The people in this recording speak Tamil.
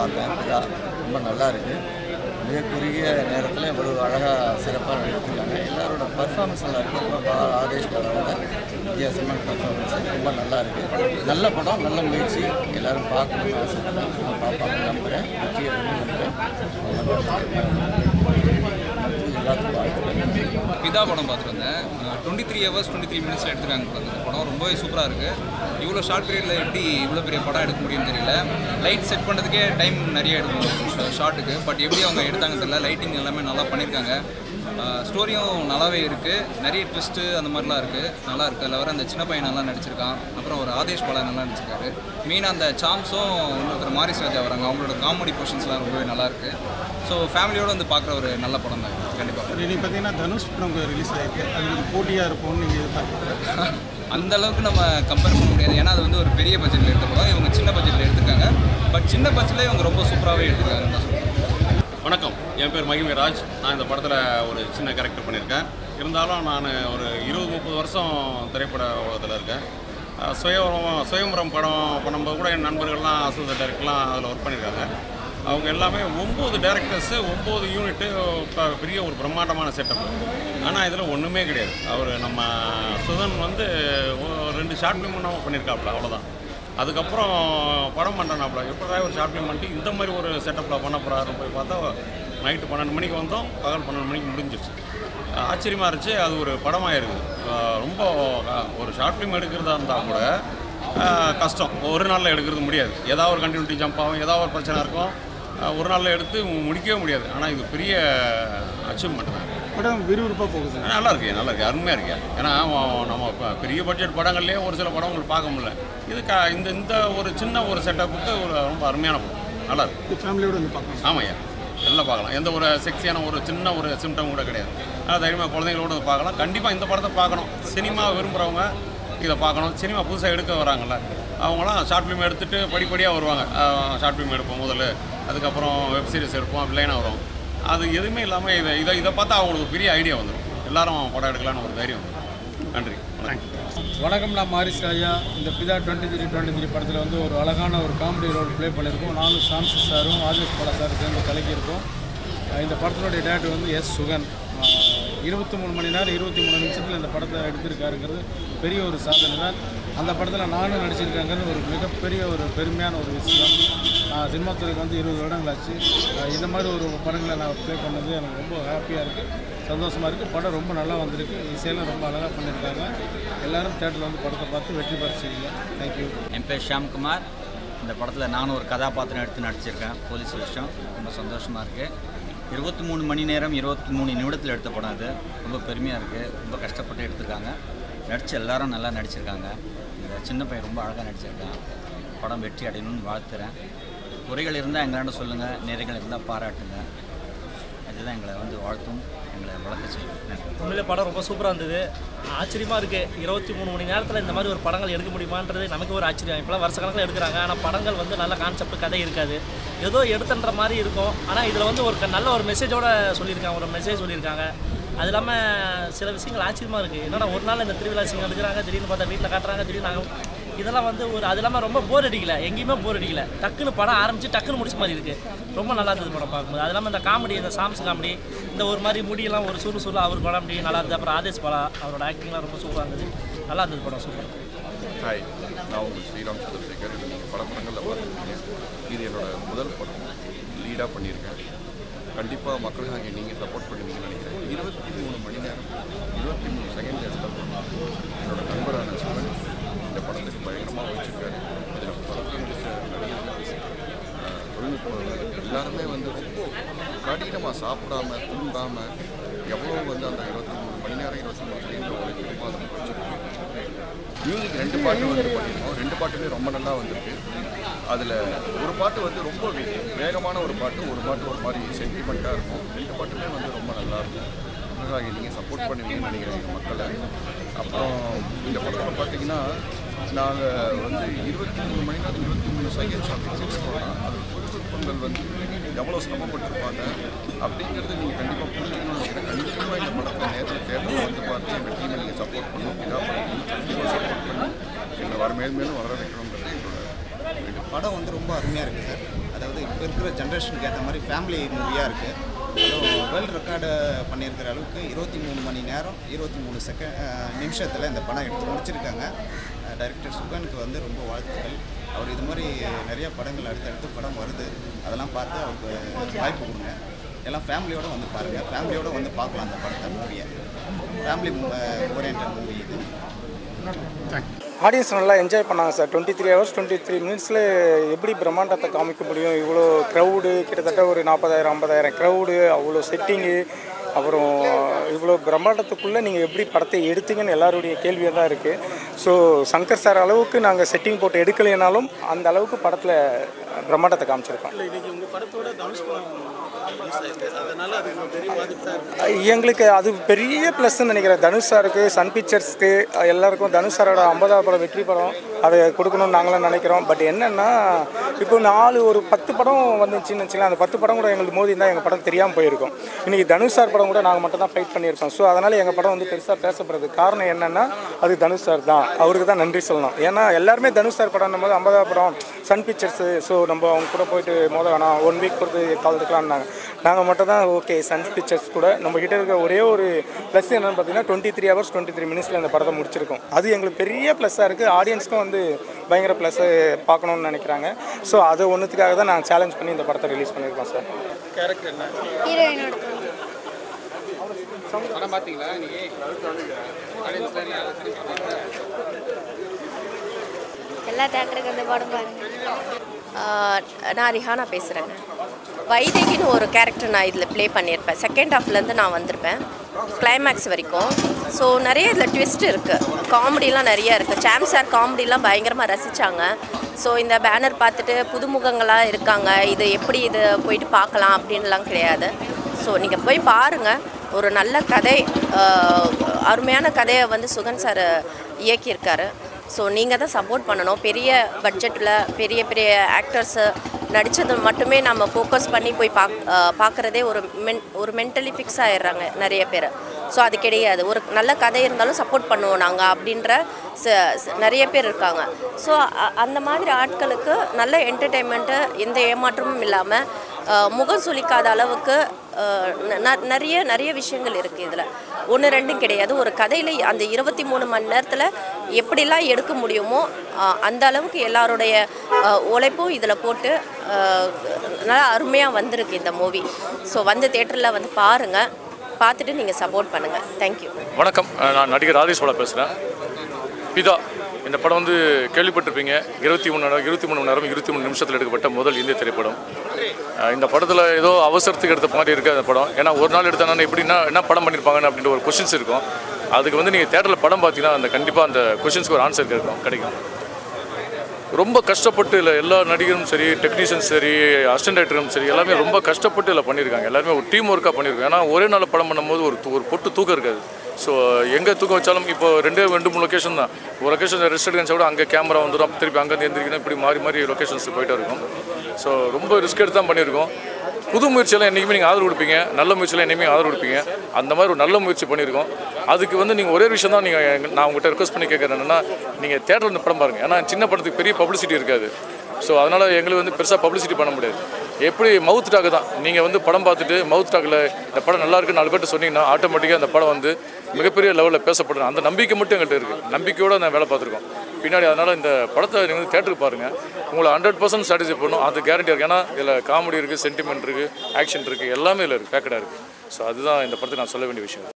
பார்த்தேன் அதான் ரொம்ப நல்லா இருக்குது மிக குறுகிய நேரத்தில் இவ்வளவு அழகாக சிறப்பாக எடுத்துருக்காங்க எல்லாரோட பர்ஃபார்மன்ஸ் நல்லா இருக்குது ரொம்ப பா- ஆதேஷ் படத்தோட வித்தியாசமான பர்ஃபார்மன்ஸ் ரொம்ப நல்லா இருக்குது நல்ல படம் நல்ல முயற்சி எல்லாரும் பார்க்கணும்னு ஆசைப்படுறேன் நான் பார்ப்பாங்க நம்புகிறேன் வெற்றி நம்புகிறேன் எல்லாத்துக்கும் வாழ்த்துக்கள் பிதா படம் பார்த்துட்டு வந்தேன் twenty three hours twenty three மினிட்ஸில் எடுத்துருக்காங்க படம் இந்த படம் ரொம்பவே சூப்பராக இருக்குது இவ்வளோ ஷார்ட் பீரியடில் எப்படி இவ்வளோ பெரிய படம் எடுக்க முடியும்னு தெரியல லைட் செட் பண்ணுறதுக்கே டைம் நிறைய எடுக்கும் ஷார்ட்டுக்கு பட் எப்படி அவங்க எடுத்தாங்கன்னு தெரியல லைட்டிங் எல்லாமே நல்லா பண்ணியிருக்காங்க ஸ்டோரியும் நல்லாவே இருக்குது நிறைய ட்விஸ்ட்டு அந்த மாதிரிலாம் இருக்குது நல்லா இருக்குது அதில் வர அந்த சின்ன பையன் நல்லா நடிச்சிருக்கான் அப்புறம் ஒரு ஆதேஷ் பாலா நல்லா நடிச்சிருக்காரு மெயினாக அந்த சாம்ஸும் இன்னொருத்தர் மாரிஸ் ராஜா வராங்க அவங்களோட காமெடி போர்ஷன்ஸ்லாம் ரொம்பவே நல்லா இருக்குது ஸோ ஃபேமிலியோடு வந்து பார்க்குற ஒரு நல்ல படம் தான் கண்டிப்பாக இன்னைக்கு பார்த்தீங்கன்னா தனுஷ் படம் ரிலீஸ் ஆயிருக்கு அது ஒரு போட்டியாக இருக்கும்னு நீங்கள் எதிர்பார்க்குறீங்க அந்த அளவுக்கு நம்ம கம்பேர் பண்ண முடியாது ஏன்னா அது வந்து ஒரு பெரிய பட்ஜெட்டில் எடுத்த படம் இவங்க சின்ன பட்ஜெட்டில் எடுத்திருக்காங்க பட் சின்ன பட்ஜெட்டில் இவங்க ரொம்ப சூப்பராகவே எடுத்திருக்காங்கன்னு தான் சொல்லுவேன் வணக்கம் என் பேர் மகிமராஜ் நான் இந்த படத்தில் ஒரு சின்ன கேரக்டர் பண்ணியிருக்கேன் இருந்தாலும் நான் ஒரு இருபது முப்பது வருஷம் திரைப்பட உலகத்தில் இருக்கேன் அஹ் சுயவரம் சுயம்பரம் படம் பண்ணும்போது கூட என் நண்பர்கள்லாம் அசோசியேட் டைரக்டர்லாம் அதில் ஒர்க் பண்ணியிருக்காங்க அவங்க எல்லாமே ஒம்பது டேரக்டர்ஸு ஒம்பது யூனிட்டு பெரிய ஒரு பிரம்மாண்டமான செட்டப் ஆனால் இதில் ஒன்றுமே கிடையாது அவர் நம்ம சுதன் வந்து ஒரு ரெண்டு ஷார்ட் ஃபிலிம் நம்ம பண்ணியிருக்காப்புல அவ்வளோதான் அதுக்கப்புறம் படம் பண்ணுறாப்புல எப்படா ஒரு ஷார்ட் ஃபிலிம் பண்ணிட்டு இந்த மாதிரி ஒரு செட்டப்பில் பண்ண போகிறாருன்னு போய் பார்த்தா நைட்டு பன்னெண்டு மணிக்கு வந்தோம் பகல் பன்னெண்டு மணிக்கு முடிஞ்சிருச்சு ஆச்சரியமாக இருந்துச்சு அது ஒரு படமாக இருக்குது ஆஹ் ரொம்ப ஆஹ் ஒரு ஷார்ட் ஃபிலிம் எடுக்கிறதா இருந்தால் கூட ஆஹ் கஷ்டம் ஒரு நாளில் எடுக்கிறது முடியாது ஏதாவது ஒரு கண்டினியூட்டி ஜம்ப் ஆகும் ஏதாவது ஒரு பிரச்சனை இருக்கும் ஆஹ் ஒரு நாளில் எடுத்து முடிக்கவே முடியாது ஆனால் இது பெரிய அச்சீவ்மெண்ட் தான் படம் விறுவிறுப்பாக போகுது நல்லா இருக்கு நல்லா இருக்கு அருமையாக இருக்கு ஏன்னா அவன் நம்ம இப்போ பெரிய பட்ஜெட் படங்கள்லேயே ஒரு சில படம் உங்களுக்கு பார்க்க முடியல இது க இந்த இந்த ஒரு சின்ன ஒரு செட்டப்புக்கு ஒரு ரொம்ப அருமையான படம் நல்லா இருக்கு இது ஃபேமிலியோடு வந்து பார்க்கலாம் ஆமாய்யா நல்லா பார்க்கலாம் எந்த ஒரு செக்ஸியான ஒரு சின்ன ஒரு சிம்டம் கூட கிடையாது நல்லா தைரியமாக குழந்தைங்களோட வந்து பார்க்கலாம் கண்டிப்பாக இந்த படத்தை பார்க்கணும் சினிமா விரும்புகிறவங்க இதை பார்க்கணும் சினிமா புதுசாக எடுக்க வராங்கல்ல அவங்களாம் ஷார்ட் ஃபிலிம் எடுத்துகிட்டு படிப்படியாக வருவாங்க ஷார்ட் ஃபிலிம் எடுப்போம் முதல்ல அதுக்கப்புறம் வெப் சீரிஸ் எடுப்போம் அப்படி லைனாக வரும் அது எதுவுமே இல்லாமல் இதை இதை இதை பார்த்தா அவங்களுக்கு ஒரு பெரிய ஐடியா வந்துடும் எல்லாரும் படம் எடுக்கலாம்னு ஒரு தைரியம் வந்துடும் நன்றி வணக்கம் வணக்கம் நான் மாரிஸ் ராஜா இந்த பிதா டுவெண்ட்டி த்ரீ டுவெண்ட்டி த்ரீ படத்தில் வந்து ஒரு அழகான ஒரு காமெடி ரோல் ப்ளே பண்ணியிருக்கோம் நானும் சாம்சி சாரும் ஆதேஷ் பாலா சார் சேர்ந்து கலக்கியிருக்கோம் அஹ் இந்த படத்தினுடைய டேரக்டர் வந்து எஸ் சுகன் இருபத்தி மூணு மணி நேரம் இருபத்தி மூணு நிமிஷத்தில் இந்த படத்தை எடுத்திருக்காருங்கிறது பெரிய ஒரு சாதனை தான் அந்த படத்தில் நானும் நடிச்சிருக்காங்கிறது ஒரு மிகப்பெரிய ஒரு பெருமையான ஒரு விஷயம் நான் சினிமா துறைக்கு வந்து இருபது வருடங்கள் ஆச்சு அஹ் இந்த மாதிரி ஒரு படங்களை நான் ப்ளே பண்ணது எனக்கு ரொம்ப ஹாப்பியாக இருக்குது சந்தோஷமாக இருக்குது படம் ரொம்ப நல்லா வந்திருக்கு இசையெல்லாம் ரொம்ப அழகாக பண்ணியிருக்காங்க எல்லாரும் தேட்டரில் வந்து படத்தை பார்த்து வெற்றி பெற செய்யுங்க தேங்க்யூ என் பேர் ஷியாம்குமார் இந்த படத்தில் நானும் ஒரு கதாபாத்திரம் எடுத்து நடிச்சிருக்கேன் போலீஸ் விஷயம் ரொம்ப சந்தோஷமாக இருக்குது இருபத்தி மூணு மணி நேரம் இருபத்தி மூணு நிமிடத்தில் எடுத்த படம் இது ரொம்ப பெருமையாக இருக்குது ரொம்ப கஷ்டப்பட்டு எடுத்திருக்காங்க நடித்த எல்லாரும் நல்லா நடிச்சிருக்காங்க இந்த சின்ன பையன் ரொம்ப அழகாக நடிச்சிருக்கான் படம் வெற்றி அடையணும்னு வாழ்த்துறேன் குறைகள் இருந்தால் எங்களாண்ட சொல்லுங்கள் நிறைகள் இருந்தால் பாராட்டுங்க அதுதான் எங்களை வந்து வாழ்த்தும் எங்களை வளர்க்க செய்யும் நன்றி உண்மையிலே படம் ரொம்ப சூப்பராக இருந்தது ஆச்சரியமாக இருக்குது இருபத்தி மூணு மணி நேரத்தில் இந்த மாதிரி ஒரு படங்கள் எடுக்க முடியுமான்றது நமக்கு ஒரு ஆச்சரியம் இப்போலாம் வருஷ கணக்கில் எடுக்கிறாங்க ஆனால் படங்கள் வந்து நல்ல கான்செப்ட் கதை இருக்காது ஏதோ எடுத்துன்ற மாதிரி இருக்கும் ஆனால் இதில் வந்து ஒரு க- நல்ல ஒரு மெசேஜோட சொல்லியிருக்காங்க ஒரு மெசேஜ் சொல்லியிருக்காங்க அது இல்லாமல் சில விஷயங்கள் ஆச்சரியமாக இருக்குது என்னன்னா ஒரு நாள் இந்த திருவிழா சிங்கம் எடுக்கிறாங்க திடீர்னு பார்த்தா வீட்டில் காட்டுறாங்க திடீர்னு நாங்கள் இதெல்லாம் வந்து ஒரு அது இல்லாமல் ரொம்ப போர் அடிக்கல எங்கேயுமே போர் அடிக்கல டக்குன்னு படம் ஆரம்பிச்சு டக்குன்னு முடிச்ச மாதிரி இருக்குது ரொம்ப நல்லா இருந்தது படம் பார்க்கும்போது அது இல்லாமல் இந்த காமெடி இந்த சாம்ஸ் காமெடி இந்த ஒரு மாதிரி முடியெல்லாம் ஒரு சுறு சுறு அவர் படம் அப்படி நல்லா இருந்தது அப்புறம் ஆதேஷ் பாலா அவரோட ஆக்டிங்லாம் ரொம்ப சூப்பராக இருந்தது நல்லா இருந்தது படம் சூப்பர் ஹாய் நான் உங்கள் ஸ்ரீராம் சந்திரசேகர் இது நீங்கள் பல படங்களில் பார்த்துருக்கீங்க இது என்னோட முதல் படம் லீடாக பண்ணியிருக்கேன் கண்டிப்பாக மக்களுக்காக நீங்கள் சப்போர்ட் பண்ணுவீங்கன்னு நினைக்கிறேன் இருபத்தி மூணு மணி நேரம் இருபத்தி மூணு செகண்ட் எடுத்த என்னோட நண்பரான சிவன் இந்த படத்துக்கு பயங்கரமாக வச்சுருக்காரு இதில் படத்தில் நடிச்ச நடிகர்கள் அஹ், தொழில்நுட்ப எல்லாருமே வந்து ரொம்ப கடினமாக சாப்பிடாம தூங்காமல் எவ்வளோ வந்து அந்த இருபத்தி மூணு மணி நேரம் இருபத்தி மூணு செகண்ட் உழைக்கணுமோ அதை வச்சுருக்கோம் மியூசிக் ரெண்டு பாட்டு வந்து பண்ணியிருக்கோம் ரெண்டு பாட்டுமே ரொம்ப நல்லா வந்திருக்கு அதில் ஒரு பாட்டு வந்து ரொம்ப வே- வேகமான ஒரு பாட்டு ஒரு பாட்டு ஒரு மாதிரி சென்டிமெண்ட்டாக இருக்கும் ரெண்டு பாட்டுமே வந்து ரொம்ப நல்லா இருக்கும் அதுக்காக நீங்கள் சப்போர்ட் பண்ணுவீங்கன்னு நினைக்கிறேன் எங்கள் மக்களை அப்புறம் இந்த படத்தில் பார்த்தீங்கன்னா நாங்கள் வந்து இருபத்தி மூணு மணி நேரம் இருபத்தி மூணு செகண்ட்ஸ் அப்படின்னு சொல்கிறோம்னா அது தொழில்நுட்பங்கள் வந்து எவ்வளோ சிரமப்பட்டிருப்பாங்க அப்படிங்கிறது நீங்கள் கண்டிப்பாக புரிஞ்சுக்கணும்னு நினைக்கிறேன் கண்டிப்பாக இந்த படத்தை நேரத்தில் தேர்தலில் வந்து பார்த்து எங்கள் டீமை நீங்கள் சப்போர்ட் பண்ணணும் இதாக பண்ணணும் கண்டிப்பாக சப்போர்ட் பண்ணி எங்களை வர மேல் மேலும் வளர வைக்கணுங்கிறது எங்களோட படம் வந்து ரொம்ப அருமையாக இருக்குது சார் அதாவது இப்போ இருக்கிற ஜென்ரேஷனுக்கு ஏற்ற மாதிரி ஃபேமிலி மூவியாக இருக்குது அதுவும் வேர்ல்டு ரெக்கார்டு பண்ணியிருக்கிற அளவுக்கு இருபத்தி மூணு மணி நேரம் இருபத்தி மூணு செகண்ட் நிமிஷத்தில் இந்த படம் எடுத்து முடிச்சிருக்காங்க டைரக்டர் சுகனுக்கு வந்து ரொம்ப வாழ்த்துக்கள் அவர் இது மாதிரி நிறைய படங்கள் அடுத்தடுத்து படம் வருது அதெல்லாம் பார்த்து அவருக்கு வாய்ப்பு கொடுங்க எல்லாம் ஃபேமிலியோடு வந்து பாருங்கள் ஃபேமிலியோடு வந்து பார்க்கலாம் அந்த படத்தை மூவியை ஃபேமிலி ஓரியன்ட் மூவி இது ஆடியன்ஸ் நல்லா என்ஜாய் பண்ணாங்க sir twenty three hours twenty three மினிட்ஸில் எப்படி பிரம்மாண்டத்தை காமிக்க முடியும் இவ்வளோ க்ரௌடு கிட்டத்தட்ட ஒரு நாற்பதாயிரம் ஐம்பதாயிரம் க்ரௌடு அவ்வளோ செட்டிங்கு அப்புறம் இவ்வளோ பிரம்மாண்டத்துக்குள்ளே நீங்கள் எப்படி படத்தை எடுத்தீங்கன்னு எல்லாருடைய கேள்வியாக தான் இருக்குது ஸோ சங்கர் சார் அளவுக்கு நாங்கள் செட்டிங் போட்டு எடுக்கலைனாலும் அந்த அளவுக்கு படத்தில் பிரம்மாண்டத்தை காமிச்சிருக்கோம் இல்லை இன்னைக்கு உங்கள் படத்தோட தனுஷ் படம் release ஆயிருக்கு. அதனால அது ஒரு பெரிய பாதிப்பு தான் இருக்கு எங்களுக்கு அது பெரிய ப்ளஸ்ன்னு நினைக்கிறேன் தனுஷ் சாருக்கு சன் பிக்சர்ஸ்க்கு எல்லாருக்கும் தனுஷ் சாரோட ஐம்பதாவது படம் வெற்றி படம் அதை கொடுக்கணும்னு நாங்களும் நினைக்கிறோம் பட் என்னென்னா இப்போ நாலு ஒரு பத்து படம் வந்துச்சுன்னு வச்சுக்கலாம் அந்த பத்து படம் கூட எங்களுக்கு மோதி இருந்தால் எங்கள் படம் தெரியாமல் போயிருக்கும் இன்றைக்கி தனுஷ் சார் படம் கூட நாங்கள் மட்டும் தான் ஃபைட் பண்ணியிருக்கோம் ஸோ அதனால் எங்கள் படம் வந்து பெருசாக பேசப்படுறது காரணம் என்னென்னா அது தனுஷ் சார் தான் அவருக்கு தான் நன்றி சொல்லணும் ஏன்னா எல்லாருமே தனுஷ் சார் படம் போது ஐம்பதாவது படம் சன் பிக்சர்ஸு ஸோ நம்ம அவங்க கூட போயிட்டு மோத வேணாம் ஒன் வீக் பொறுத்து கலந்துக்கலாம்னாங்க நாங்கள் மட்டும் தான் ஓகே சன் பிக்சர்ஸ் கூட நம்ம கிட்ட இருக்க ஒரே ஒரு ப்ளஸ் என்னென்னு பார்த்தீங்கன்னா twenty three hours twenty three மினிட்ஸில் இந்த படத்தை முடிச்சிருக்கோம் அது எங்களுக்கு பெரிய ப்ளஸ்ஸாக இருக்குது ஆடியன்ஸ்க்கும் வந்து பயங்கர ப்ளஸ்ஸு பார்க்கணுன்னு நினைக்கிறாங்க ஸோ அது ஒன்றுத்துக்காக தான் நாங்கள் சேலஞ்ச் பண்ணி இந்த படத்தை ரிலீஸ் பண்ணியிருக்கோம் சார் கேரக்டர் என்ன ஹீரோயினோட படம் பார்த்தீங்களா இன்னைக்கு ஆடியன்ஸ்லாம் என்ன சரி எல்லா தேட்டருக்கு வந்து படம் பாருங்க ஆஹ் நான் ரிஹானா பேசுகிறேங்க வைதேகின்னு ஒரு கேரக்டர் நான் இதில் ப்ளே பண்ணியிருப்பேன் செகண்ட் ஹாஃப்லேருந்து நான் வந்திருப்பேன் கிளைமேக்ஸ் வரைக்கும் ஸோ நிறைய இதில் ட்விஸ்ட் இருக்குது காமெடிலாம் நிறைய இருக்குது சாம் சார் காமெடிலாம் பயங்கரமாக ரசித்தாங்க ஸோ இந்த பேனர் பார்த்துட்டு புதுமுகங்களாக இருக்காங்க இது எப்படி இது போயிட்டு பார்க்கலாம் அப்படின்லாம் கிடையாது ஸோ நீங்கள் போய் பாருங்கள் ஒரு நல்ல கதை ஆஹ் அருமையான கதையை வந்து சுகன் சார் இயக்கியிருக்காரு ஸோ நீங்கள் தான் சப்போர்ட் பண்ணணும் பெரிய பட்ஜெட்டில் பெரிய பெரிய ஆக்டர்ஸு நடித்தது மட்டுமே நம்ம ஃபோக்கஸ் பண்ணி போய் பாக் பார்க்குறதே ஒரு மென் ஒரு மென்டலி ஃபிக்ஸ் ஆயிடுறாங்க நிறைய பேர் ஸோ அது கிடையாது ஒரு நல்ல கதை இருந்தாலும் சப்போர்ட் பண்ணுவோம் நாங்கள் அப்படின்ற ச- ச- நிறைய பேர் இருக்காங்க ஸோ அந்த மாதிரி ஆட்களுக்கு நல்ல என்டர்டெயின்மெண்ட்டு எந்த ஏமாற்றமும் இல்லாமல் முகம் சுளிக்காத அளவுக்கு அஹ், ந- ந- நிறைய நிறைய விஷயங்கள் இருக்குது இதில் ஒன்று ரெண்டும் கிடையாது ஒரு கதையில் அந்த இருபத்தி மூணு மணி நேரத்தில் எப்படிலாம் எடுக்க முடியுமோ அஹ், அந்த அளவுக்கு எல்லாருடைய அஹ், உழைப்பும் இதில் போட்டு அஹ், நல்லா அருமையாக வந்திருக்கு இந்த மூவி ஸோ வந்து தேட்டரில் வந்து பாருங்கள் பார்த்துட்டு நீங்கள் சப்போர்ட் பண்ணுங்கள் தேங்க்யூ வணக்கம் அஹ் நான் நடிகர் ராஜேஷ் பேசுகிறேன் பிதா இந்த படம் வந்து கேள்விப்பட்டிருப்பீங்க இருபத்தி மூணு நேரம் இருபத்தி மூணு மணி நேரம் இருபத்தி மூணு நிமிஷத்தில் எடுக்கப்பட்ட முதல் இந்திய திரைப்படம் அஹ் இந்த படத்தில் ஏதோ அவசரத்துக்கு எடுத்த மாதிரி இருக்குது அந்த படம் ஏன்னா ஒரு நாள் எடுத்தாங்கன்னா எப்படின்னா என்ன படம் பண்ணியிருப்பாங்கன்னு அப்படின்ற ஒரு கொஷின்ஸ் இருக்கும் அதுக்கு வந்து நீங்கள் தேட்டரில் படம் பார்த்தீங்கன்னா அந்த கண்டிப்பாக அந்த கொஷின்ஸ்க்கு ஒரு ஆன்சர் கிடைக்கும் கிடைக்கும் ரொம்ப கஷ்டப்பட்டு இல்லை எல்லா நடிகரும் சரி டெக்னீஷியன்ஸ் சரி அசிஸ்டன்ட் டைரக்டரும் சரி எல்லாமே ரொம்ப கஷ்டப்பட்டு இதில் பண்ணியிருக்காங்க எல்லாருமே ஒரு டீம் ஒர்க்காக பண்ணியிருக்காங்க ஏன்னா ஒரே நாள் படம் பண்ணும்போது ஒரு து- ஒரு பொட்டு தூக்கம் இருக்காது ஸோ எங்கே தூக்கம் வச்சாலும் இப்போ ரெண்டே ரெண்டு மூணு லொக்கேஷன் தான் ஒரு லொக்கேஷன் ரெஸ்ட் எடுக்கணும் கூட அங்கே கேமரா வந்துடும் திருப்பி அங்கேருந்து எந்திரிக்கணும் இப்படி மாறி மாறி லொக்கேஷன்ஸ் போயிட்டே இருக்கும் ஸோ ரொம்ப ரிஸ்க் எடுத்து தான் பண்ணியிருக்கோம் புது முயற்சியெல்லாம் என்றைக்குமே நீங்கள் ஆதரவு கொடுப்பீங்க நல்ல முயற்சியெல்லாம் என்றைக்குமே ஆதரவு கொடுப்பீங்க அந்த மாதிரி ஒரு நல்ல முயற்சி பண்ணியிருக்கோம் அதுக்கு வந்து நீங்கள் ஒரே விஷயம் தான் நீங்கள் நான் உங்கள்கிட்ட ரெக்வஸ்ட் பண்ணி கேட்குறேன் என்னன்னா நீங்கள் தேட்டரில் வந்து படம் பாருங்கள் ஏன்னா சின்ன படத்துக்கு பெரிய பப்ளிசிட்டி இருக்காது ஸோ அதனால் எங்களுக்கு வந்து பெருசாக பப்ளிசிட்டி பண்ண முடியாது எப்படி மவுத் டாக் தான் நீங்கள் வந்து படம் பார்த்துட்டு மவுத் டாக்கில் இந்த படம் நல்லா இருக்கு நாலு பேர்ட்ட சொன்னீங்கன்னா ஆட்டோமேட்டிக்காக அந்த படம் வந்து மிகப்பெரிய லெவலில் பேசப்படும் அந்த நம்பிக்கை மட்டும் எங்கள்கிட்ட இருக்குது நம்பிக்கையோடு நான் வேலை பார்த்துருக்கோம் பின்னாடி அதனால் இந்த படத்தை நீங்கள் வந்து தேட்டருக்கு பாருங்கள் உங்களை ஹண்ட்ரட் பர்சன்ட் சாட்டிஸ்ஃபை பண்ணும் அது கேரண்டி இருக்குது ஏன்னா இதில் காமெடி இருக்குது சென்டிமெண்ட் இருக்குது ஆக்ஷன் இருக்குது எல்லாமே இதில் இருக்குது பேக்கடாக இருக்குது ஸோ அதுதான் இந்த படத்தை நான் சொல்ல வேண்டிய விஷயம்